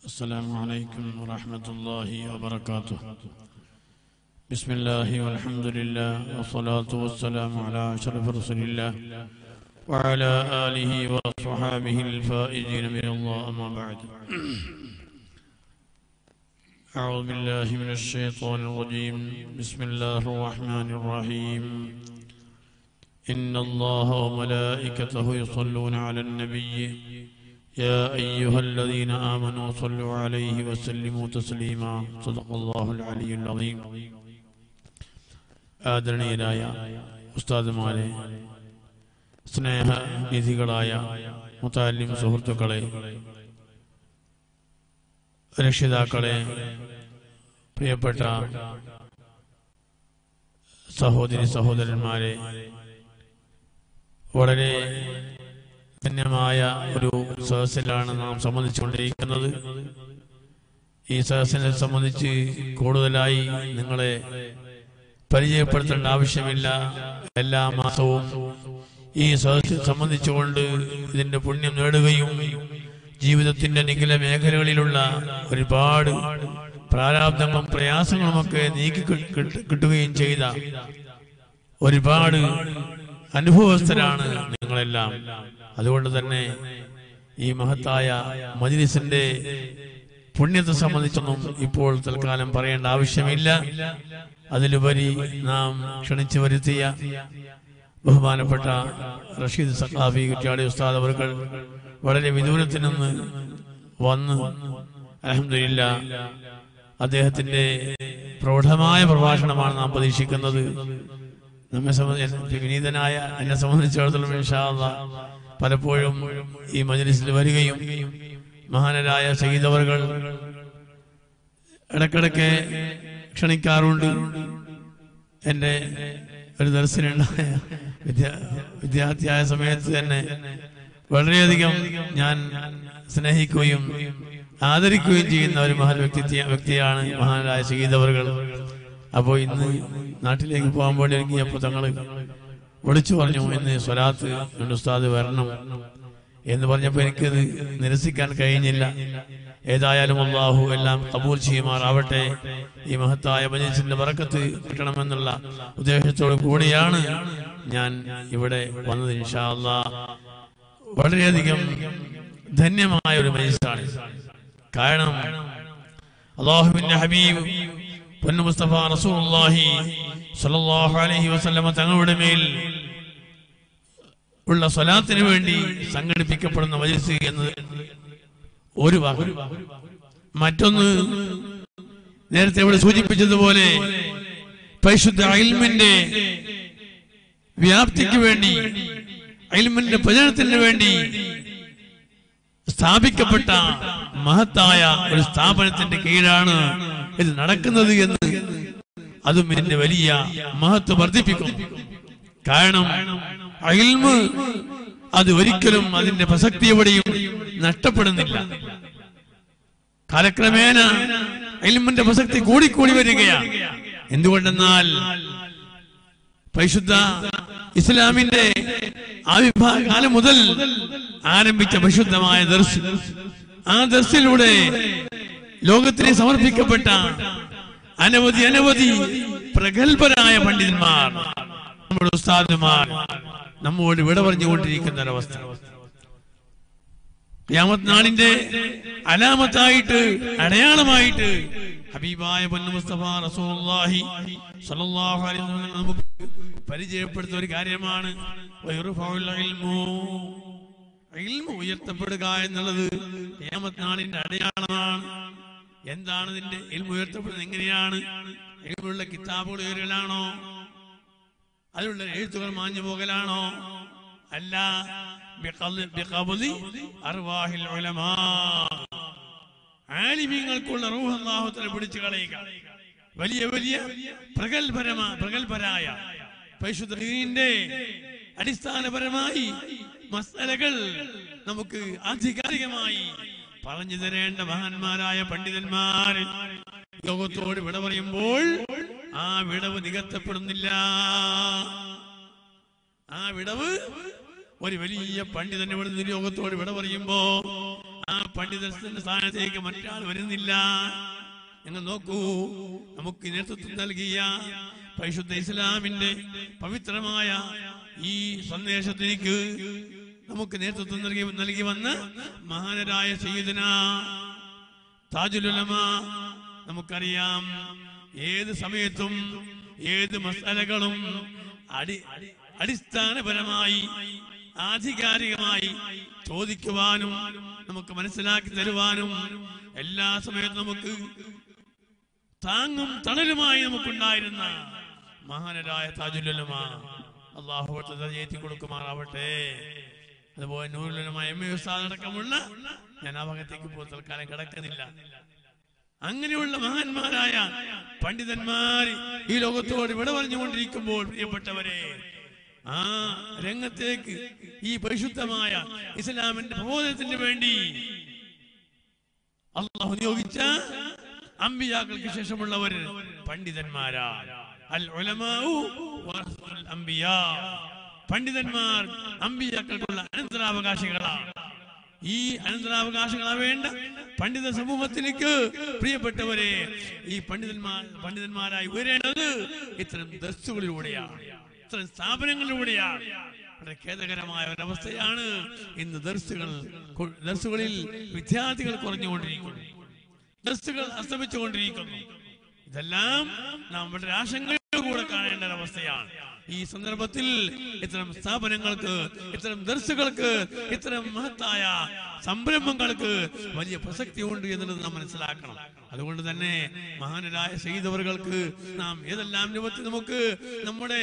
السلام عليكم ورحمة الله وبركاته بسم الله والحمد لله والصلاة والسلام على أشرف رسول الله وعلى آله وصحابه الفائزين من الله أما بعد أعوذ بالله من الشيطان الرجيم بسم الله الرحمن الرحيم إن الله وملائكته يصلون على النبي يا أيها الذين آمنوا صلوا عليه وسلموا تسليما صدق الله العلي العظيم ആദരണീയരായ ഉസ്താദുമാരെ സ്നേഹനിധികളായ മുത്താലിം സുഹൃത്തുക്കളെ രക്ഷിതാക്കളെ പ്രിയപ്പെട്ട സഹോദരി സഹോദരന്മാരെ വളരെ ധന്യമായ ഒരു സദസ്സിലാണ് നാം സംബന്ധിച്ചുകൊണ്ടിരിക്കുന്നത് ഈ സദസ്സിനെ സംബന്ധിച്ച് കൂടുതലായി നിങ്ങളെ പരിചയപ്പെടുത്തേണ്ട ആവശ്യമില്ല എല്ലാ മാസവും ഈ സദസ്സിൽ സംബന്ധിച്ചുകൊണ്ട് ഇതിന്റെ പുണ്യം നേടുകയും ജീവിതത്തിന്റെ നിഖില മേഖലകളിലുള്ള ഒരുപാട് പ്രാരാബ്ദങ്ങളും പ്രയാസങ്ങളുമൊക്കെ നീക്കി കി- കിട്ട- കിട്ടുകയും ചെയ്ത ഒരുപാട് അനുഭവസ്ഥരാണ് നിങ്ങളെല്ലാം അതുകൊണ്ട് തന്നെ ഈ മഹത്തായ മജ്ലിസിന്റെ പുണ്യത്തെ സംബന്ധിച്ചൊന്നും ഇപ്പോൾ തൽക്കാലം പറയേണ്ട ആവശ്യമില്ല അതിലുപരി നാം ക്ഷണിച്ചു വരുത്തിയ ബഹുമാനപ്പെട്ട റഷീദ് സഖാബി കുറ്റിയാടി ഉസ്താദ് അവർകൾ വളരെ വിദൂരത്തിൽ നിന്ന് വന്ന് അലഹമില്ല അദ്ദേഹത്തിന്റെ പ്രൗഢമായ പ്രഭാഷണമാണ് നാം പ്രതീക്ഷിക്കുന്നത് നമ്മെ സംബന്ധിച്ച് വിനീതനായ എന്നെ സംബന്ധിച്ചിടത്തോളം ഇൻഷാ അല്ലാ പലപ്പോഴും ഈ മജ്ലിസിൽ വരികയും മഹാനരായ സയ്യിദവറുകൾ ഇടക്കിടക്ക് ക്ഷണിക്കാറുണ്ട് എൻ്റെ ഒരു ദർശനുണ്ടായ വിദ്യാ വിദ്യാർത്ഥിയായ സമയത്ത് തന്നെ വളരെയധികം ഞാൻ സ്നേഹിക്കുകയും ആദരിക്കുകയും ചെയ്യുന്ന ഒരു മഹൽ വ്യക്തി വ്യക്തിയാണ് മഹാനായ സയ്യിദവറുകൾ അപ്പോൾ ഇന്ന് നാട്ടിലേക്ക് പോകാൻ വേണ്ടി ഇറങ്ങിയപ്പോൾ തങ്ങൾ വിളിച്ചു പറഞ്ഞു ഇന്ന് സ്വലാത്ത് രണ്ട് ഉസ്താദ് വരണം എന്ന് പറഞ്ഞപ്പോൾ എനിക്കത് നിരസിക്കാൻ കഴിഞ്ഞില്ല ഏതായാലും അള്ളാഹു എല്ലാം കബൂൽ ചെയ്യുമാറാവട്ടെ ഈ മഹത്തായ മജീസിന്റെ വറക്കത്ത് കിട്ടണമെന്നുള്ള ഉദ്ദേശത്തോടു കൂടിയാണ് ഞാൻ ഇവിടെ വന്നത് ഇൻഷാ അല്ലാ വളരെയധികം ധന്യമായ ഒരു മജീസാണ് കാരണം അള്ളാഹുവിന്റെ ഹബീബ് പൊന്നു മുസ്തഫ റസൂലുള്ളാഹി സ്വല്ലല്ലാഹു അലൈഹി വസല്ലമ തങ്ങളുടെ മേൽ ഉള്ള സ്വലാത്തിന് വേണ്ടി സംഘടിപ്പിക്കപ്പെടുന്ന മജ്ലിസ് എന്നത് ഒരു ഭാഗം മറ്റൊന്ന് നേരത്തെ ഇവിടെ സൂചിപ്പിച്ചതുപോലെ പരിശുദ്ധ അയിൽമിന്റെ വ്യാപ്തിക്ക് വേണ്ടി അയിൽമിന്റെ പ്രചരണത്തിന് വേണ്ടി സ്ഥാപിക്കപ്പെട്ട മഹത്തായ ഒരു സ്ഥാപനത്തിന്റെ കീഴാണ് ഇത് നടക്കുന്നത് എന്ന് അതും ഇതിന്റെ വലിയ മഹത്വം വർദ്ധിപ്പിക്കും കാരണം അയിൽമ് അത് ഒരിക്കലും അതിന്റെ പ്രസക്തി എവിടെയും നഷ്ടപ്പെടുന്നില്ല കാലക്രമേണ അയിൽമിന്റെ പ്രസക്തി കൂടിക്കൂടി വരികയാണ് എന്തുകൊണ്ടെന്നാൽ പരിശുദ്ധ ഇസ്ലാമിന്റെ ആവിർഭാവ കാലം മുതൽ ആരംഭിച്ച പരിശുദ്ധമായ ദർശ് ആ ദർശിലൂടെ ലോകത്തിന് സമർപ്പിക്കപ്പെട്ട അനവധി അനവധി പ്രഗത്ഭരായ പണ്ഡിതന്മാർ നമ്മുടെ ഉസ്താദുമാർ നമ്മോട് വിട പറഞ്ഞുകൊണ്ടിരിക്കുന്ന ഒരവസ്ഥ ഖിയാമത്ത് നാളിന്റെ അലാമത്തായിട്ട് അടയാളമായിട്ട് ഹബീബായ പൊന്നു മുസ്തഫ റസൂലുള്ളാഹി സ്വല്ലല്ലാഹു അലൈഹി വസല്ലം നമുക്ക് പരിചയപ്പെടുത്ത ഒരു കാര്യമാണ് വയറുഫഉൽ ഇൽമു ഇൽമു ഉയർത്തപ്പെടുക എന്നുള്ളത് ഖിയാമത്ത് നാളിന്റെ അടയാളമാണ് എന്താണ് ഇതിന്റെ ഇൽമു ഉയർത്തപ്പെടുന്നത് എങ്ങനെയാണ് ഇൽമുള്ള കിതാബുകൾ ഉയരലാണോ അതിലുള്ള എഴുത്തുകൾ മാഞ്ഞു പോകലാണോ അല്ല ബിഖൽ- ബിഖബ്ലി അർവാഹിൽ ഉലമാ. ആലിമീങ്ങൾക്കുള്ള റൂഹ് അല്ലാഹുതആല പിടിച്ചു കളയുക വലിയ വലിയ പ്രഗത്ഭരമാ പ്രഗത്ഭരായ പരിശുദ്ധ ദീനിന്റെ അടിസ്ഥാനപരമായി മസലകൾ നമുക്ക് ആധികാരികമായി പറഞ്ഞു തരേണ്ട മഹാന്മാരായ പണ്ഡിതന്മാർ ലോകത്തോട് വിട പറയുമ്പോൾ ആ വിടവ് നികത്തപ്പെടുന്നില്ല ആ വിടവ് ഒരു വലിയ പണ്ഡിതൻ ഇവിടെ നിന്ന് ലോകത്തോട് വിട പറയുമ്പോ ആ പണ്ഡിതത്തിന്റെ സ്ഥാനത്തേക്ക് മറ്റൊരാൾ വരുന്നില്ല നിങ്ങൾ നോക്കൂ നമുക്ക് നേതൃത്വം നൽകിയ പരിശുദ്ധ ഇസ്ലാമിന്റെ പവിത്രമായ ഈ സന്ദേശത്തിലേക്ക് നമുക്ക് നേതൃത്വം നൽകി നൽകി വന്ന മഹാനരായ സയ്യിദന താജുലുലമ നമുക്കറിയാം ഏത് സമയത്തും ഏത് മസാലകളും അടി അടിസ്ഥാനപരമായി ആധികാരികമായി ചോദിക്കുവാനും നമുക്ക് മനസ്സിലാക്കി തരുവാനും എല്ലാ സമയത്തും നമുക്ക് താങ്ങും തണലുമായി നമുക്കുണ്ടായിരുന്ന മഹാനരായ താജുലുലമ അള്ളാഹു ഏറ്റി കൊടുക്കുമാറാവട്ടെ അതുപോലെ നൂറുലമ എം എ ഉസ്താദ് അടക്കമുള്ള ഞാൻ ആ ഭാഗത്തേക്ക് ഇപ്പോൾ തൽക്കാലം കിടക്കുന്നില്ല അങ്ങനെയുള്ള മഹാന്മാരായ പണ്ഡിതന്മാർ ഈ ലോകത്തോട് വിട പറഞ്ഞുകൊണ്ടിരിക്കുമ്പോൾ പ്രിയപ്പെട്ടവരെ ആ രംഗത്തേക്ക് ഈ പരിശുദ്ധമായ ഇസ്ലാമിന്റെ പ്രബോധനത്തിന് വേണ്ടി അള്ളാഹു നിയോഗിച്ച അമ്പിയാക്കൾക്ക് ശേഷമുള്ളവർ പണ്ഡിതന്മാരാ അൽ ഉലമാഉ വറസത്തുൽ അംബിയാ പണ്ഡിതന്മാർ അമ്പിയാക്കൾക്കുള്ള അനന്തരാവകാശികളാണ് ഈ അനന്തരാവകാശങ്ങളാവേണ്ട പണ്ഡിത സമൂഹത്തിലേക്ക് പ്രിയപ്പെട്ടവരെ ഈ പണ്ഡിതന്മാർ പണ്ഡിതന്മാരായി ഉയരേണ്ടത് ഇത്തരം ദർസുകളിലൂടെയാണ് ഇത്തരം സ്ഥാപനങ്ങളിലൂടെയാണ് വളരെ ഖേദകരമായ ഒരവസ്ഥയാണ് ഇന്ന് ദർസുകൾ കൊ- ദർസുകളിൽ വിദ്യാർത്ഥികൾ കുറഞ്ഞുകൊണ്ടിരിക്കുന്നു ദർസുകൾ അസ്തമിച്ചുകൊണ്ടിരിക്കുന്നു ഇതെല്ലാം നാം വളരെ ആശങ്കയോടുകൂടെ കാണേണ്ട ഒരവസ്ഥയാണ് ഈ സന്ദർഭത്തിൽ ഇത്തരം സ്ഥാപനങ്ങൾക്ക് ഇത്തരം ദർസുകൾക്ക് ഇത്തരം മഹത്തായ സംരംഭങ്ങൾക്ക് വലിയ പ്രസക്തി ഉണ്ട് എന്നുള്ളത് നാം മനസ്സിലാക്കണം അതുകൊണ്ട് തന്നെ മഹാനരായ ചെയ്തവർക്ക് നാം ഏതെല്ലാം രൂപത്തിൽ നമുക്ക് നമ്മുടെ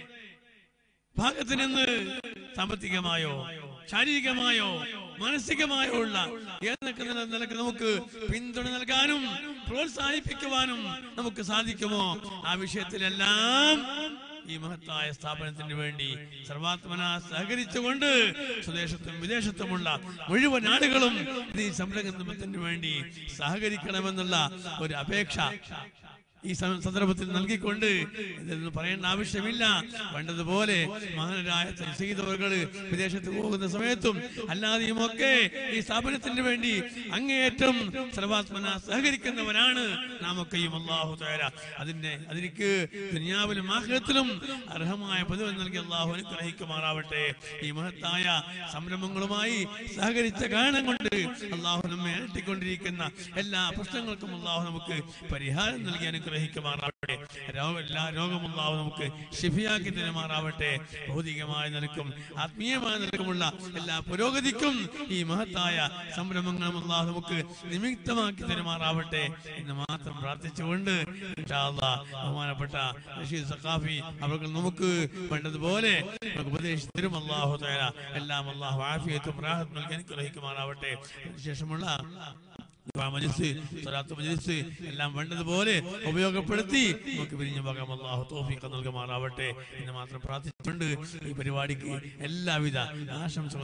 ഭാഗത്ത് നിന്ന് സാമ്പത്തികമായോ ശാരീരികമായോ മാനസികമായോ ഉള്ള ഏതൊക്കെ നില- നിലക്ക് നമുക്ക് പിന്തുണ നൽകാനും പ്രോത്സാഹിപ്പിക്കുവാനും നമുക്ക് സാധിക്കുമോ ആ വിഷയത്തിലെല്ലാം ഈ മഹത്തായ സ്ഥാപനത്തിന് വേണ്ടി സർവാത്മന സഹകരിച്ചുകൊണ്ട് സ്വദേശത്തും വിദേശത്തുമുള്ള മുഴുവൻ ആളുകളും ഈ സംരംഭത്തിന് വേണ്ടി സഹകരിക്കണമെന്നുള്ള ഒരു അപേക്ഷ ഈ സ- സന്ദർഭത്തിൽ നൽകിക്കൊണ്ട് ഇതൊന്നും പറയേണ്ട ആവശ്യമില്ല വേണ്ടതുപോലെ മഹാനരായ ചെയ്തവர்கள் വിദേശത്ത് പോകുന്ന സമയത്തും അല്ലാതെയും ഒക്കെ ഈ സ്ഥാപനത്തിന് വേണ്ടി അങ്ങേയറ്റം സർവാത്മന സഹകരിക്കുന്നവരാണ് നാം ഒക്കെയും അള്ളാഹു തേര അതിന്റെ അതിലേക്ക് ദുനിയാവിലും ആഹ്ലത്തിലും അർഹമായ പ്രതിഫലം നൽകി അള്ളാഹു അനുഗ്രഹിക്കുമാറാവട്ടെ ഈ മഹത്തായ സംരംഭങ്ങളുമായി സഹകരിച്ച കാരണം കൊണ്ട് അള്ളാഹു നമ്മെ അലട്ടിക്കൊണ്ടിരിക്കുന്ന എല്ലാ പ്രശ്നങ്ങൾക്കും അള്ളാഹു നമുക്ക് പരിഹാരം നൽകി അനുഗ്രഹിക്കുമാറാവട്ടെ രോഗ എല്ലാ രോഗം അള്ളാഹു നമുക്ക് ഷിഫിയാക്കി തരുമാറാവട്ടെ ഭൗതികമായ നിലക്കും ആത്മീയമായ നിലക്കുമുള്ള എല്ലാ പുരോഗതിക്കും ഈ മഹത്തായ സംരംഭങ്ങളും അള്ളാഹു നമുക്ക് നിമിത്തമാക്കി തരുമാറാവട്ടെ എന്ന് മാത്രം പ്രാർത്ഥിച്ചുകൊണ്ട് ഇൻഷാ അല്ലാഹ് ബഹുമാനപ്പെട്ട റഷീദ് സഖാഫി അവർക്ക് നമുക്ക് വേണ്ടതുപോലെ നമുക്ക് ഉപദേശിച്ചു തരും അള്ളാഹു തആല എല്ലാം അള്ളാഹു ആഫിയത്തും റാഹത്തും നൽകി അനുഗ്രഹിക്കുമാറാവട്ടെ അതിനുശേഷമുള്ള ദുആ മജ്ലിസ് സ്വലാത്ത് മജ്ലിസ് എല്ലാം വേണ്ടതുപോലെ ഉപയോഗപ്പെടുത്തി നമുക്ക് പിരിഞ്ഞു പോകാം അള്ളാഹു തോഫീഖ് നൽകുമാറാവട്ടെ എന്ന് മാത്രം പ്രാർത്ഥിച്ചുകൊണ്ട് ഈ പരിപാടിക്ക് എല്ലാവിധ ആശംസകളും